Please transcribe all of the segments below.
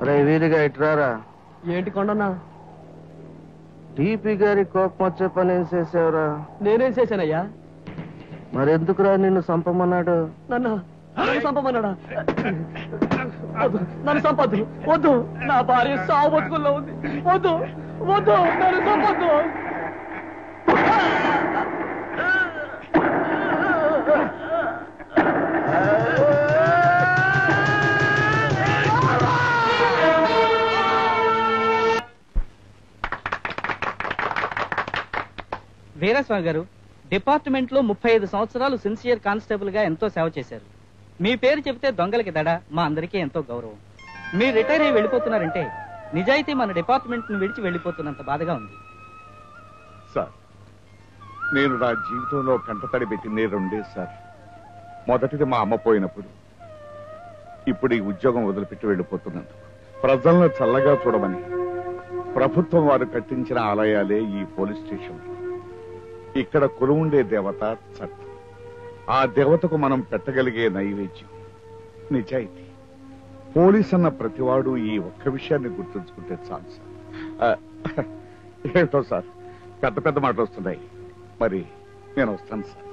రే వీధిగా ఇట్రారా ఏంటి కొండన్నా టీపీ గారి కోపం వచ్చే పని ఏం చేసావురా నేనేం చేశానయ్యా మరెందుకురా నిన్ను సంపమన్నాడు నన్ను నన్ను చంపమన్నాడా వద్దు నన్ను చంపొద్దు వద్దు నా భార్య సావు బతుకుల్లో ఉంది వద్దు వద్దు నన్ను చంపొద్దు వీరస్వామి గారు డిపార్ట్మెంట్ లో ముప్పై ఐదు సంవత్సరాలు సిన్సియర్ కానిస్టేబుల్ గా ఎంతో సేవ చేశారు మీ పేరు చెబితే దొంగలకి దడ మా అందరికీ ఎంతో గౌరవం మీరు రిటైర్ అయ్యి వెళ్ళిపోతున్నారంటే నిజాయితీ మన డిపార్ట్మెంట్ ను విడిచి వెళ్ళిపోతున్నంత బాధగా ఉంది సార్ నేను నా జీవితంలో కంటతడి పెట్టింది రెండే సార్ మొదటిది మా అమ్మ పోయినప్పుడు ఇప్పుడు ఈ ఉద్యోగం వదిలిపెట్టి వెళ్ళిపోతున్నందుకు ప్రజలను చల్లగా చూడమని ప్రభుత్వం వారు కట్టించిన ఆలయాలే ఈ పోలీస్ స్టేషన్ ఇక్కడ కొలువుండే దేవత చట్టం ఆ దేవతకు మనం పెట్టగలిగే నైవేద్యం నిజాయితీ పోలీస్ అన్న ప్రతివాడు ఈ ఒక్క విషయాన్ని గుర్తుంచుకుంటే చాలు సార్ ఆ, ఏమిటో సార్ పెద్ద పెద్ద మాటలు వస్తున్నాయి మరి నేను వస్తాను సార్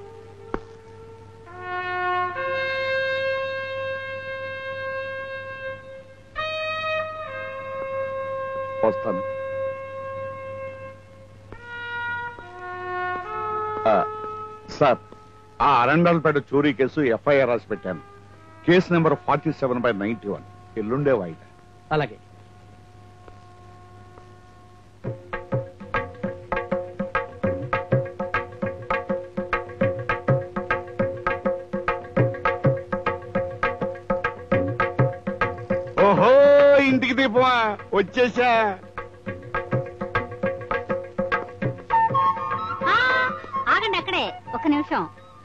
వస్తాను ఆ, సార్ ఆ అరండాలపేట చోరీ కేసు ఎఫ్ఐఆర్ రాసి పెట్టాను case number forty seven by ninety one ఎల్లుండే వాయిదా అలాగే ఓహో ఇంటికి దీపమా వచ్చేసా ఆ, ఆగండి అక్కడే ఒక్క నిమిషం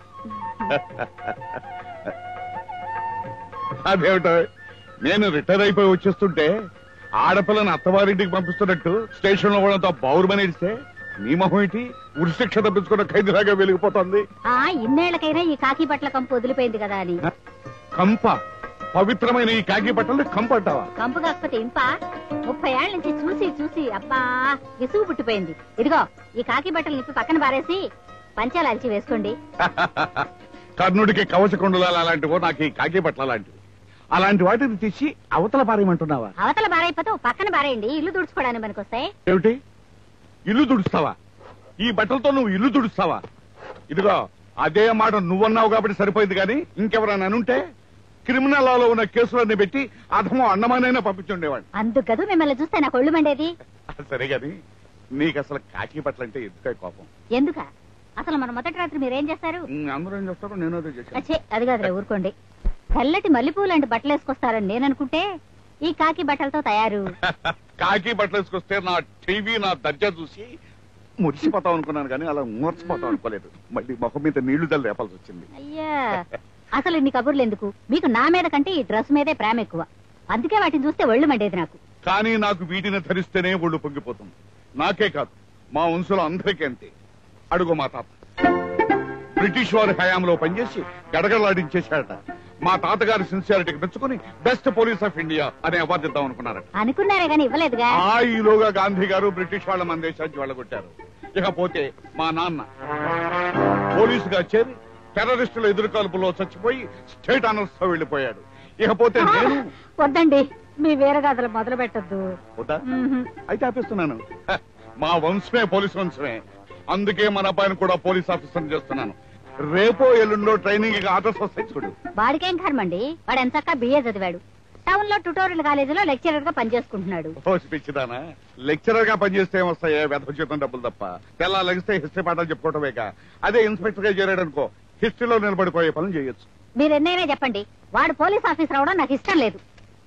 అదేమిటో నేను రిటైర్ అయిపోయి వచ్చేస్తుంటే ఆడపిల్లని అత్తవారింటికి పంపిస్తున్నట్టు స్టేషన్ లో కూడా బౌరుమని ఇస్తే నీ మొహం ఏంటి ఉరిశిక్ష తప్పించుకున్న ఖైదీలాగా వెలిగిపోతుంది ఆ ఇన్నేళ్లకైనా ఈ కాకి బట్టల కంపు వదిలిపోయింది కదా అని కంప పవిత్రమైన ఈ కాకి బట్టలు కంపంటావా కంపు కాకపోతే ఇంప ముప్పై ఏళ్ల నుంచి చూసి చూసి అబ్బా విసుగు పుట్టిపోయింది ఇదిగో ఈ కాకి బట్టలు నిప్పి పక్కన పారేసి పంచాలు అరిచి వేసుకోండి కర్ణుడికి కవచకుండలాలు అలాంటివో నాకు ఈ కాకి బట్టలు అలాంటివి అలాంటి వాటిని తీసి అవతల పారేయమంటున్నావా అవతల బారైపోతే ఓ పక్కన బారేయండి ఇల్లు తుడుచుకోవడానికి పనికొస్తాయి ఏమిటి ఇల్లు తుడుస్తావా ఈ బట్టలతో నువ్వు ఇల్లు తుడుస్తావా ఇదిగో అదే మాట నువ్వన్నావు కాబట్టి సరిపోయింది కానీ ఇంకెవరైనా అనుంటే క్రిమినల్ లాలో ఉన్న కేసులన్నీ పెట్టి అధమో అన్నమానైనా పంపించుండేవాడిని అందుకదు మిమ్మల్ని చూస్తే నాకు ఒళ్ళు మండేది సరే గాని నీకు అసలు కాకి బట్టలు అంటే ఎందుకే కోపం ఎందుక అసలు మన మొదటి రాత్రి మీరేం చేస్తారు ఉమ్, అందరూ ఏం చేస్తారో నేను అదే చేశాను అచ్చే అది కాదులే ఊరుకోండి తెల్లటి మల్లెపూలు లాంటి బట్టలు వేసుకొస్తారని నేను అనుకుంటే ఈ కాకి బట్టలతో తయారు కాకి బట్టలు వేసుకొస్తే నా టీవీ నా దర్జా చూసి మురిసిపోతాం అనుకున్నాను కానీ అలా మూర్చిపోతాం అనుకోలేదు మళ్ళీ మొహం మీద నీళ్లు జల్లు లేపాల్సి వచ్చింది అయ్యా అసలు ఇన్ని కబుర్లు ఎందుకు మీకు నా మీద కంటే ఈ డ్రెస్ మీదే ప్రేమ ఎక్కువ అందుకే వాటిని చూస్తే ఒళ్ళు మండేది నాకు కానీ నాకు వీటిని ధరిస్తేనే ఒళ్ళు పొంగిపోతుంది నాకే కాదు మా వంశులు అందరికీ అంతే అడుగు మా తాత బ్రిటిష్ వారి హయాంలో పనిచేసి గడగడలాడించేశాడట మా తాతగారి సిన్సియారిటీకి మెచ్చుకుని బెస్ట్ పోలీస్ ఆఫ్ ఇండియా అనే అవార్డు ఇద్దాం అనుకున్నారట అనుకున్నారే గాని ఇవ్వలేదుగా ఆ ఈలోగా గాంధీ గారు బ్రిటిష్ వాళ్ళ మన దేశానికి వెళ్ళగొట్టారు ఇకపోతే మా నాన్న పోలీసుగా చేరి టెర్రరిస్టుల ఎదురుకాల్పులో చచ్చిపోయి స్టేట్ ఆనర్స్ తో వెళ్లిపోయాడు ఇకపోతే నేను వద్దండి మీ వీరగాథలు మొదలు పెట్టద్దు వద్దా అయితే ఆపిస్తున్నాను హ, మా వంశమే పోలీస్ వంశమే అందుకే మన అబ్బాయిని కూడా పోలీస్ ఆఫీసర్ చేస్తున్నాను రేపో ఎల్లుండో ట్రైనింగ్ ఆర్డర్స్ వస్తాయి చూడు వాడికేం కర్మండి వాడు ఎంతక్క బిఏ చదివాడు టౌన్ లో ట్యూటోరియల్ కాలేజీలో లెక్చరర్ గా పనిచేసుకుంటున్నాడు పోసి పిచ్చిదానా లెక్చరర్ గా పనిచేస్తే ఏమొస్తాయా వెధ జీతం డబ్బులు తప్ప తెల్లా లెగిస్తే హిస్టరీ పాఠాలు చెప్పుకోవటమేక అదే ఇన్స్పెక్టర్ గా చేరాడు అనుకో హిస్టరీలో నిలబడిపోయే పనులు చేయొచ్చు మీరు ఎన్నైనా చెప్పండి వాడు పోలీస్ ఆఫీసర్ అవడం నాకు ఇష్టం లేదు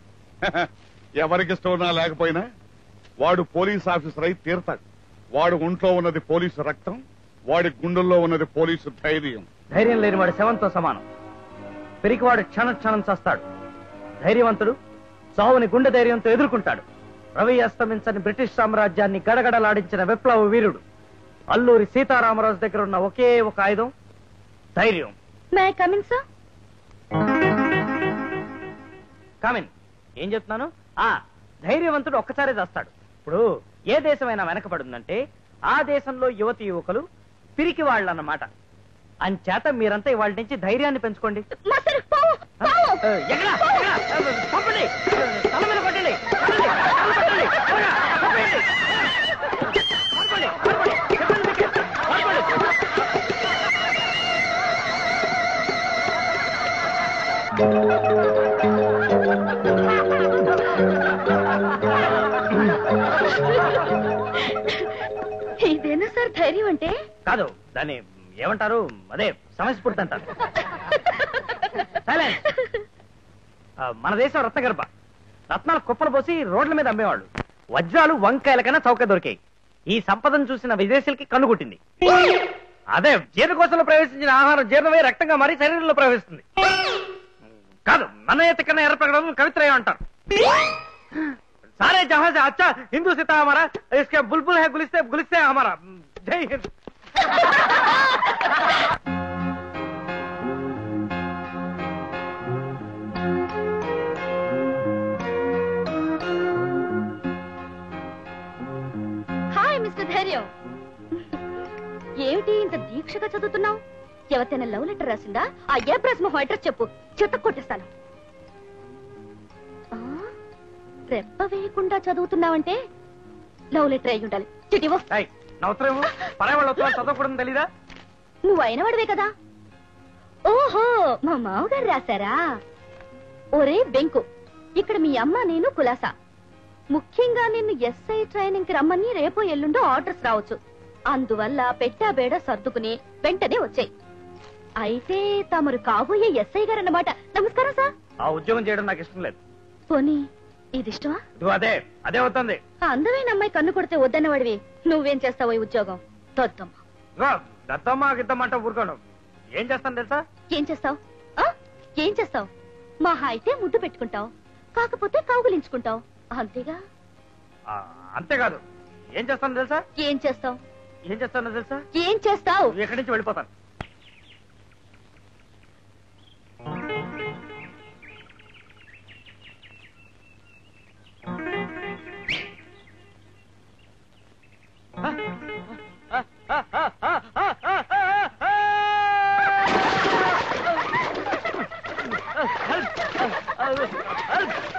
ఎవరికి ఇష్టం ఉన్నా లేకపోయినా వాడు పోలీస్ ఆఫీసర్ అయి తీరతాడు వాడు ఒంట్లో ఉన్నది పోలీసు రక్తం వాడి గుండెల్లో ఉన్నది పోలీసు ధైర్యం ధైర్యం లేని వాడు శవంతో సమానం పెరిగివాడు క్షణ క్షణం చస్తాడు ధైర్యవంతుడు చావుని గుండె ధైర్యంతో ఎదుర్కొంటాడు రవి అస్తమించని బ్రిటిష్ సామ్రాజ్యాన్ని గడగడలాడించిన విప్లవ వీరుడు అల్లూరి సీతారామరాజు దగ్గర ఉన్న ఒకే ఒక ఆయుధం ధైర్యం మే కమిన్ సార్ కామిన్ ఏం చెప్తున్నాను ఆ ధైర్యవంతుడు ఒక్కసారే చేస్తాడు ఇప్పుడు ఏ దేశమైనా వెనకబడిందంటే ఆ దేశంలో యువతి యువకులు పిరికి వాళ్ళు అన్నమాట అంచేత మీరంతా ఇవాళ నుంచి ధైర్యాన్ని పెంచుకోండి మాస్టర్ పావు పావు ఏ, ఎక్కడ? ఎక్కడ? ఏ, చంపండి తల మీద కొట్టండి కొట్టండి, తల కొట్టండి, త్వరగా, చంపేయండి. పారిపోండి, పారిపోండి, చెప్పండి మీకే, పారిపోండి. ఇదేనా సార్ ధైర్యం అంటే కాదు దాన్ని ఏమంటారు అదే సమస్యపూర్తి అంటారు Silence. ఆ, మన దేశం రత్నగర్భ రత్నాలు కుప్పలు పోసి రోడ్ల మీద అమ్మేవాళ్ళు వజ్రాలు వంకాయలకైనా చౌక దొరికాయి ఈ సంపదను చూసిన విదేశీలకి కన్నుగుట్టింది అదే జీర్ణకోశంలో ప్రవేశించిన ఆహారం జీర్ణమై రక్తంగా మారి శరీరంలో ప్రవేశిస్తుంది కాదు మన ఎత్తకన్నా ఎర్ర ప్రకటన కవిత్రయం అంటారు सारे जहां से अच्छा हिंदू सीता हमारा इसके बुलबुल है गुलिस्ते गुलिस्ते है हमारा जय हिंद హాయ్ మిస్టర్ ధైర్యం ఏమిటి ఇంత దీక్షగా చదువుతున్నావు ఎవరితైనా లవ్ లెటర్ రాసిందా ఆ ఏ ప్రశ్న అడ్రస్ చెప్పు చెత్త కొట్టేస్తాను ఆ, రెప్ప వేయకుండా చదువుతున్నావంటే లవ్ లెటర్ అయి ఉండాలి చిటివో ఏయ్, నా ఉత్తరం ఇవ్వు. పరాయి వాళ్ళ ఉత్తరం చదవకూడదు తెలీదా నువ్వు అయినవాడివే కదా ఓహో మా మామగారు రాశారా ఒరే బెంకు ఇక్కడ మీ అమ్మ నేను కులాసా ముఖ్యంగా నిన్ను ఎస్ఐ ట్రైనింగ్ కి రమ్మని రేపో ఎల్లుండో ఆర్డర్స్ రావచ్చు అందువల్ల పెట్టా బేడ సర్దుకుని వెంటనే వచ్చాయి అయితే తమరు కాబోయే ఎస్ఐ గారు అన్నమాట నమస్కారం సార్ ఆ ఉద్యోగం చేయడం నాకు ఇష్టం లేదు పోనీ ఇది ఇష్టమా ఇదిగో అదే అదే అవుతుంది ఆ అందమైన అమ్మాయి కన్ను కొడితే వద్దన్నవాడివి నువ్వేం చేస్తావో ఈ ఉద్యోగం తొద్దమ్మ ఇదిగో, దత్తమ్మ గిద్దమ్మంట ఊరుకోను ఏం చేస్తాను తెలుసా ఏం చేస్తావు ఏం చేస్తావు మహా అయితే ముద్దు పెట్టుకుంటావు కాకపోతే కౌగులించుకుంటావు అంతేగా ఆ, అంతేకాదు ఏం చేస్తాను తెలుసా ఏం చేస్తావు ఏం చేస్తానో తెలుసా ఏం చేస్తావు ఎక్కడి నుంచి వెళ్ళిపోతాను Help!